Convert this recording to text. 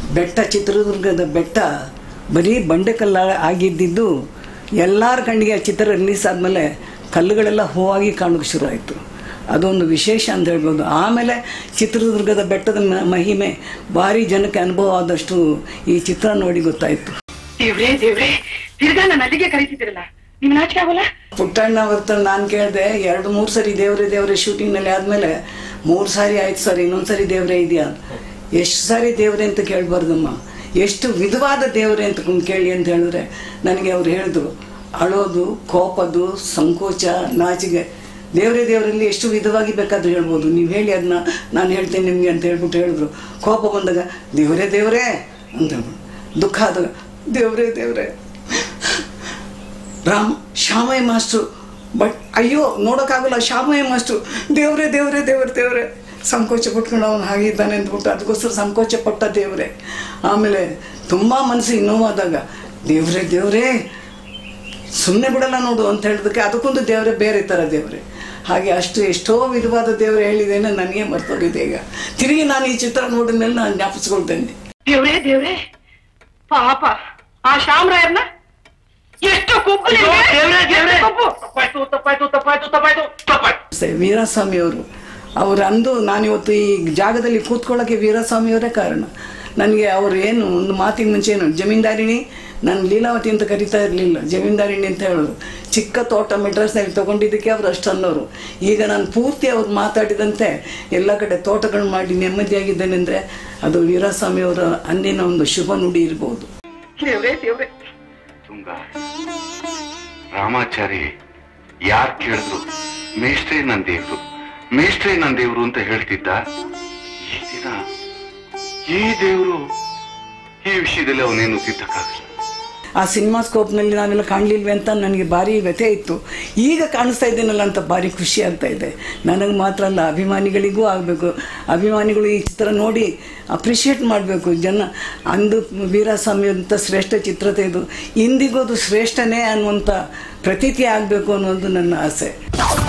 ಬೆಟ್ಟ ಚಿತ್ರದುರ್ಗದ ಬೆಟ್ಟ ಬರೀ ಬಂಡೆಕಲ್ಲ ಆಗಿದ್ದಿದ್ದು ಎಲ್ಲರ ಕಣ್ಣಿಗೆ ಆ ಚಿತ್ರ ರಿಲೀಸ್ ಆದಮೇಲೆ ಕಲ್ಲುಗಳೆಲ್ಲ ಹೂವಾಗಿ ಕಾಣೋಕೆ ಶುರು ಆಯಿತು ಅದೊಂದು ವಿಶೇಷ ಅಂತ ಹೇಳ್ಬೋದು ಆಮೇಲೆ ಚಿತ್ರದುರ್ಗದ ಬೆಟ್ಟದ ಮ- ಮಹಿಮೆ ಭಾರಿ ಜನಕ್ಕೆ ಅನುಭವ ಆದಷ್ಟು ಈ ಚಿತ್ರ ನೋಡಿ ಗೊತ್ತಾಯಿತು ದೇವ್ರೇ ದೇವ್ರೇ ತಿರ್ಗಾ ನನ್ನ ಅಲ್ಲಿಗೆ ಕರೀತಿದ್ದೀರಲ್ಲ ನಿಮ್ ನಾಚಿಕೆ ಆಗೋಲ್ಲ ಪುಟ್ಟಣ್ಣ ಅವತ್ತ ನಾನು ಕೇಳಿದೆ ಎರಡು ಮೂರು ಸರಿ ದೇವ್ರೆ ದೇವ್ರೆ ಶೂಟಿಂಗ್ನಲ್ಲಿ ಆದಮೇಲೆ ಮೂರು ಸಾರಿ ಆಯ್ತು ಸರ್ ಇನ್ನೊಂದು ಸರಿ ದೇವ್ರೆ ಇದೆಯಾ ಎಷ್ಟು ಸಾರಿ ದೇವ್ರೆ ಅಂತ ಕೇಳಬಾರ್ದಮ್ಮ ಎಷ್ಟು ವಿಧವಾದ ದೇವ್ರೆ ಅಂತ ಕೊಂಡ್ ಕೇಳಿ ಅಂತ ಹೇಳಿದ್ರೆ ನನಗೆ ಅವ್ರು ಹೇಳಿದ್ರು ಅಳೋದು ಕೋಪದು ಸಂಕೋಚ ನಾಚಿಗೆ ದೇವರೇ ದೇವರಲ್ಲಿ ಎಷ್ಟು ವಿಧವಾಗಿ ಬೇಕಾದ್ರೂ ಹೇಳ್ಬೋದು ನೀವು ಹೇಳಿ ಅದನ್ನ ನಾನು ಹೇಳ್ತೇನೆ ನಿಮಗೆ ಅಂತ ಹೇಳ್ಬಿಟ್ಟು ಹೇಳಿದ್ರು ಕೋಪ ಬಂದಾಗ ದೇವರೇ ದೇವರೇ ಅಂತ ಹೇಳ್ಬಿಟ್ಟು ದುಃಖ ಆದಾಗ ದೇವರೇ ದೇವರೇ ರಾಮ್ ಶ್ಯಾಮಯ್ಯ ಮಾಸ್ಟ್ರು ಬಟ್ ಅಯ್ಯೋ ನೋಡೋಕ್ಕಾಗಲ್ಲ ಶ್ಯಾಮಯ್ಯ ಮಾಸ್ಟ್ರು ದೇವ್ರೆ ದೇವ್ರೆ ದೇವ್ರೆ ದೇವ್ರೆ ಸಂಕೋಚ ಪಟ್ಕೊಂಡು ಅವನು ಹಾಗಿದ್ದಾನೆ ಅಂದ್ಬಿಟ್ಟು ಅದಕ್ಕೋಸ್ಕರ ಸಂಕೋಚ ಪಟ್ಟ ದೇವ್ರೆ ಆಮೇಲೆ ತುಂಬ ಮನಸ್ಸಿಗೆ ನೋವಾದಾಗ ದೇವ್ರೆ ದೇವ್ರೇ ಸುಮ್ಮನೆ ಬಿಡಲ್ಲ ನೋಡು ಅಂತ ಹೇಳಿದಕ್ಕೆ ಅದಕ್ಕೊಂದು ದೇವರೇ ಬೇರೆ ಥರ ದೇವರೇ ಹಾಗೆ ಅಷ್ಟು ಎಷ್ಟೋ ವಿಧವಾದ ದೇವರು ಹೇಳಿದ್ದೇನೆ ನನಗೆ ಮರ್ತೋಗಿದೆ ಈಗ ತಿರುಗಿ ನಾನು ಈ ಚಿತ್ರ ನೋಡಿದ್ಮೇಲೆ ನಾನು ಜ್ಞಾಪಿಸ್ಕೊಳ್ತೇನೆ ದೇವ್ರೇ ದೇವ್ರೇ ಪಾಪ ಆ ಶಾಮರಾಯರ್ನ ಎಷ್ಟು ಕೊಬ್ಬು ನಿಮ್ಗೆ? ಎಷ್ಟು ಕೊಬ್ಬು? ತಪ್ಪಾಯ್ತು ತಪ್ಪಾಯ್ತು ತಪ್ಪಾಯ್ತು ತಪ್ಪಾಯ್ತು ತಪ್ಪಾಯ್ತು ಅಷ್ಟೇ ವೀರಸ್ವಾಮಿಯವರು ಅವರು ಅಂದು ನಾನಿವತ್ತು ಈ ಜಾಗದಲ್ಲಿ ಕೂತ್ಕೊಳ್ಳೋಕ್ಕೆ ವೀರಸ್ವಾಮಿಯವರೇ ಕಾರಣ ನನಗೆ ಅವರು ಏನು ಒಂದು ಮಾತಿನ ಮುಂಚೆ ಏನು ಜಮೀನ್ದಾರಿಣಿ ನಾನು ಲೀಲಾವತಿ ಅಂತ ಕರಿತಾ ಇರಲಿಲ್ಲ ಜಮೀನ್ದಾರಿಣಿ ಅಂತ ಹೇಳೋರು ಚಿಕ್ಕ ತೋಟ ಮೆಡ್ರಸ್ನಲ್ಲಿ ತೊಗೊಂಡಿದ್ದಕ್ಕೆ ಅವರು ಅಷ್ಟು ಅನ್ನೋರು ಈಗ ನಾನು ಪೂರ್ತಿ ಅವ್ರು ಮಾತಾಡಿದಂತೆ ಎಲ್ಲ ಕಡೆ ತೋಟಗಳು ಮಾಡಿ ನೆಮ್ಮದಿಯಾಗಿದ್ದೇನೆ ಅಂದರೆ ಅದು ವೀರಸ್ವಾಮಿಯವರ ಅಂದಿನ ಒಂದು ಶುಭ ನುಡಿ ಇರ್ಬೋದು ದೇವ್ರೇ ದೇವ್ರೇ ತುಂಗ ರಾಮಾಚಾರಿ ಯಾರ್ ಕೇಳಿದ್ರು ಮೇಷ್ಟ್ರೇ ನನ್ ದೇವ್ರು ಮೇಷ್ಟ್ರೇ ನನ್ ದೇವ್ರು ಅಂತ ಹೇಳ್ತಿದ್ದ ಈ ದಿನ ಈ ದೇವ್ರು ಈ ವಿಷಯದಲ್ಲಿ ಅವನೇನು ತಿದ್ದಕ್ಕಾಗಲ್ಲ ಆ ಸಿನಿಮಾ ಸ್ಕೋಪ್ನಲ್ಲಿ ನಾವೆಲ್ಲ ಕಾಣಲಿಲ್ವೇ ಅಂತ ನನಗೆ ಭಾರಿ ವ್ಯಥೆ ಇತ್ತು ಈಗ ಕಾಣಿಸ್ತಾ ಇದ್ದೇನಲ್ಲ ಅಂತ ಭಾರಿ ಖುಷಿ ಆಗ್ತಾ ಇದೆ ನನಗೆ ಮಾತ್ರ ಅಲ್ಲ ಅಭಿಮಾನಿಗಳಿಗೂ ಆಗಬೇಕು ಅಭಿಮಾನಿಗಳು ಈ ಚಿತ್ರ ನೋಡಿ ಅಪ್ರಿಷಿಯೇಟ್ ಮಾಡಬೇಕು ಜನ ಅಂದು ವೀರಸ್ವಾಮಿ ಅಂತ ಶ್ರೇಷ್ಠ ಚಿತ್ರ ತೆಗೆದು ಇಂದಿಗೂ ಅದು ಶ್ರೇಷ್ಠನೇ ಅನ್ನುವಂಥ ಪ್ರತೀತಿ ಆಗಬೇಕು ಅನ್ನೋದು ನನ್ನ ಆಸೆ